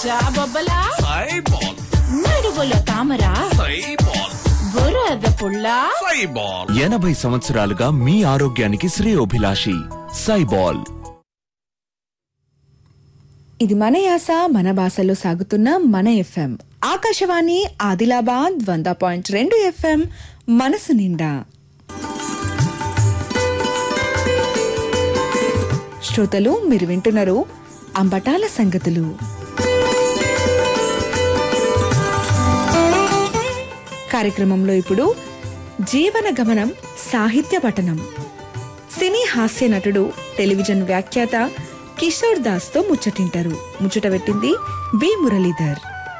జాబొబ్బలా సైబాల్ నడుగులో తామరా సైబాల్ బురద పుల్లా సైబాల్ ఎనభై సంవత్సరాలుగా మీ ఆరోగ్యానికి శ్రేయోభిలాషి సైబాల్ ఇది మన యాస మన భాషలో సాగుతున్న మన ఎఫ్ఎం ఆకాశవాణి ఆదిలాబాద్ వంద పాయింట్ రెండు ఎఫ్ఎం మనసు నిండా శ్రోతలు మీరు వింటున్నారు అంబటాల సంగతులు కార్యక్రమంలో ఇప్పుడు జీవన గమనం సాహిత్య పఠనం సినీ హాస్య నటుడు టెలివిజన్ వ్యాఖ్యాత కిషోర్ దాస్ తో ముచ్చటింటారు ముచ్చట పెట్టింది బి మురళీధర్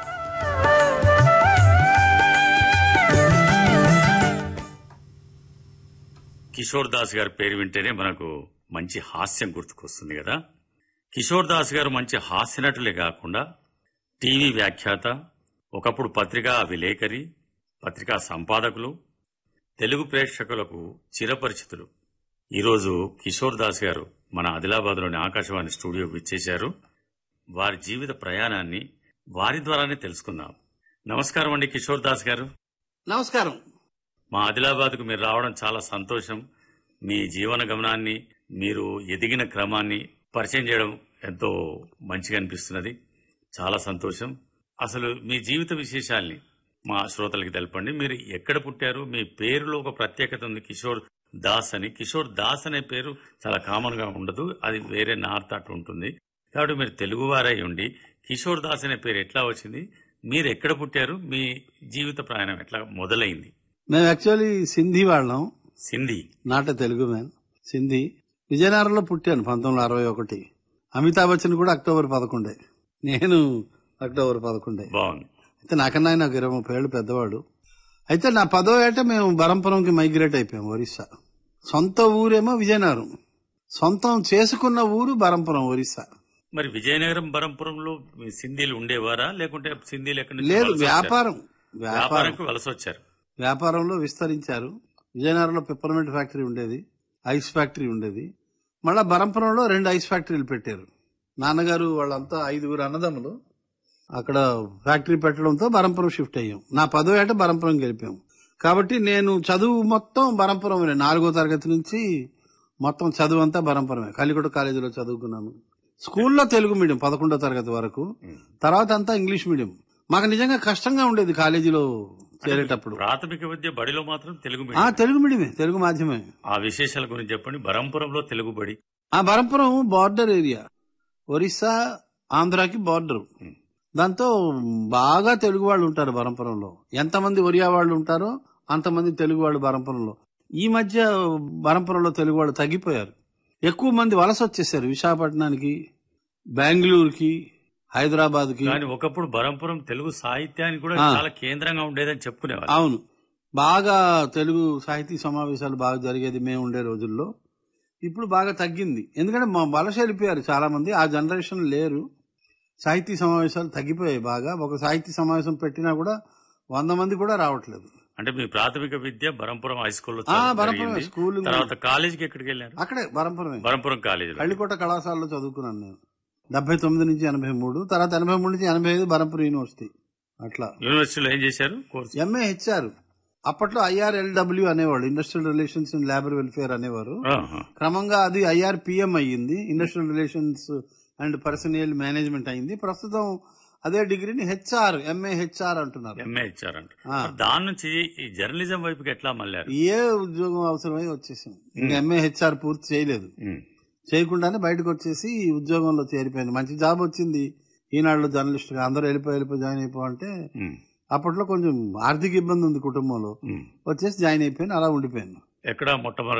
కిషోర్ దాస్ గారి పేరు వింటేనే మనకు మంచి హాస్యం గుర్తుకొస్తుంది కదా కిషోర్ దాస్ గారు మంచి హాస్య నటులే కాకుండా టీవీ వ్యాఖ్యాత ఒకప్పుడు పత్రికా విలేకరి పత్రికా సంపాదకులు తెలుగు ప్రేక్షకులకు చిరపరిచితులు ఈరోజు కిషోర్ దాస్ గారు మన ఆదిలాబాద్లోని ఆకాశవాణి స్టూడియోకి విచ్చేశారు వారి జీవిత ప్రయాణాన్ని వారి ద్వారానే తెలుసుకుందాం నమస్కారం అండి కిషోర్ దాస్ గారు నమస్కారం మా ఆదిలాబాద్కు మీరు రావడం చాలా సంతోషం మీ జీవన గమనాన్ని మీరు ఎదిగిన క్రమాన్ని పరిచయం చేయడం ఎంతో మంచిగా అనిపిస్తున్నది చాలా సంతోషం అసలు మీ జీవిత విశేషాల్ని మా శ్రోతలకి తెలపండి మీరు ఎక్కడ పుట్టారు మీ పేరులో ఒక ప్రత్యేకత ఉంది కిషోర్ దాస్ అని కిషోర్ దాస్ అనే పేరు చాలా కామన్ గా ఉండదు అది వేరే నార్త్ అటు ఉంటుంది కాబట్టి మీరు తెలుగువారై ఉండి కిషోర్ దాస్ అనే పేరు ఎట్లా వచ్చింది మీరు ఎక్కడ పుట్టారు మీ జీవిత ప్రయాణం ఎట్లా మొదలైంది మేము యాక్చువల్లీ సింధీ వాళ్ళం సింధీ నాట తెలుగు మ్యాన్ సింధీ విజయనగరంలో పుట్టాను పంతొమ్మిది వందల అరవై ఒకటి అమితాబ్ బచ్చన్ కూడా అక్టోబర్ పదకొండే నేను అక్టోబర్ పదకొండే బాగుంది అయితే నాకన్నా ఆయన ఒక ఇరవై ముప్పై ఏళ్ళు పెద్దవాడు అయితే నా పదో ఏట మేము బరంపురంకి మైగ్రేట్ అయిపోయాం ఒరిస్సా సొంత ఊరేమో విజయనగరం సొంతం చేసుకున్న ఊరు బరంపురం ఒరిస్సా మరి విజయనగరం బరంపురంలో మీ సింధీలు ఉండేవారా లేకుంటే సింధీలు ఎక్కడి నుంచి లేదు వలస వచ్చారు? వ్యాపారం వ్యాపారం వ్యాపారంకి వలస వచ్చారు వ్యాపారంలో విస్తరించారు విజయనగరంలో పెప్పర్మెంట్ ఫ్యాక్టరీ ఉండేది ఐస్ ఫ్యాక్టరీ ఉండేది మళ్ళా బరంపురంలో రెండు ఐస్ ఫ్యాక్టరీలు పెట్టారు నాన్నగారు వాళ్ళంతా ఐదుగురు అన్నదమ్ములు అక్కడ ఫ్యాక్టరీ పెట్టడంతో బరంపురం షిఫ్ట్ అయ్యాం నా పదో ఏట బరంపురం గెలిపాం కాబట్టి నేను చదువు మొత్తం బరంపురం నాలుగో తరగతి నుంచి మొత్తం చదువు అంతా బరంపురమే కలికొట కాలేజీలో చదువుకున్నాను స్కూల్లో తెలుగు మీడియం పదకొండో తరగతి వరకు తర్వాత అంతా ఇంగ్లీష్ మీడియం మాకు నిజంగా కష్టంగా ఉండేది కాలేజీలో చేరేటప్పుడు ప్రాథమిక విద్య బడిలో మాత్రం తెలుగు ఆ మీడియం తెలుగు మీడియమే తెలుగు మాధ్యమే ఆ విశేషాల గురించి చెప్పండి బరంపురంలో తెలుగు బడి ఆ బరంపురం బార్డర్ ఏరియా ఒరిస్సా ఆంధ్రాకి బార్డర్ దాంతో బాగా తెలుగు వాళ్ళు ఉంటారు బరంపురంలో ఎంతమంది ఒరియా వాళ్ళు ఉంటారో అంతమంది తెలుగు వాళ్ళు బరంపురంలో ఈ మధ్య బరంపురంలో తెలుగు వాళ్ళు తగ్గిపోయారు ఎక్కువ మంది వలస వచ్చేసారు విశాఖపట్నానికి బెంగళూరుకి హైదరాబాద్ కి కానీ ఒకప్పుడు బరంపురం తెలుగు సాహిత్యానికి కూడా ఆ. చాలా కేంద్రంగా ఉండేదని చెప్పుకునేవారు అవును బాగా తెలుగు సాహితీ సమావేశాలు బాగా జరిగేది మేము ఉండే రోజుల్లో ఇప్పుడు బాగా తగ్గింది ఎందుకంటే మా వలస వెళ్ళిపోయారు చాలా మంది ఆ జనరేషన్ లేరు సాహితీ సమావేశాలు తగ్గిపోయాయి బాగా ఒక సాహితీ సమావేశం పెట్టినా కూడా వంద మంది కూడా రావట్లేదు అంటే మీ ప్రాథమిక విద్య బరంపురం హై స్కూల్లో ఆ, చదువు బరంపురం జరిగింది. స్కూల్ తర్వాత కాలేజీకి ఎక్కడికి వెళ్ళారు అక్కడే బరంపురమే బరంపురం కాలేజీలో కళ్ళికోట కళాశాలలో చదువుకున్నాను నేను డెబ్బై తొమ్మిది నుంచి ఎనభై మూడు తర్వాత ఎనభై మూడు నుంచి ఎనభై ఐదు బరంపురం యూనివర్సిటీ అట్లా యూనివర్సిటీలో ఏం చేశారు కోర్సు ఎంఏ హెచ్ఆర్ అప్పట్లో ఐఆర్ఎల్డబ్ల్యూ అనేవాళ్ళు industrial relations and labour welfare అనేవారు ఆహా. క్రమంగా అది ఐఆర్పిఎం అయ్యింది industrial relations and personnel management అయింది ప్రస్తుతం అదే డిగ్రీని హెచ్ఆర్ ఎంఏ హెచ్ఆర్ అంటున్నారు ఎంఏ ఇచ్చారంట ఆ. దాని నుంచి ఈ జర్నలిజం వైపుకి ఎట్లా మళ్ళారు ఏ ఉద్యోగం అవసరమై వచ్చేసాం ఇంకా ఎంఏ హెచ్ఆర్ పూర్తి చేయలేదు ఉమ్. చేయకుండానే బయటకు వచ్చేసి ఈ ఉద్యోగంలో చేరిపోయింది మంచి జాబ్ వచ్చింది ఈనాడులో జర్నలిస్ట్ గా అందరూ వెళ్ళిపోయి వెళ్ళిపోయి జాయిన్ అయిపో అంటే ఉమ్. అప్పట్లో కొంచెం ఆర్థిక ఇబ్బంది ఉంది కుటుంబంలో ఉమ్. వచ్చేసి జాయిన్ అయిపోయాను అలా ఉండిపోయాను ఎక్కడ మొట్టమొదటి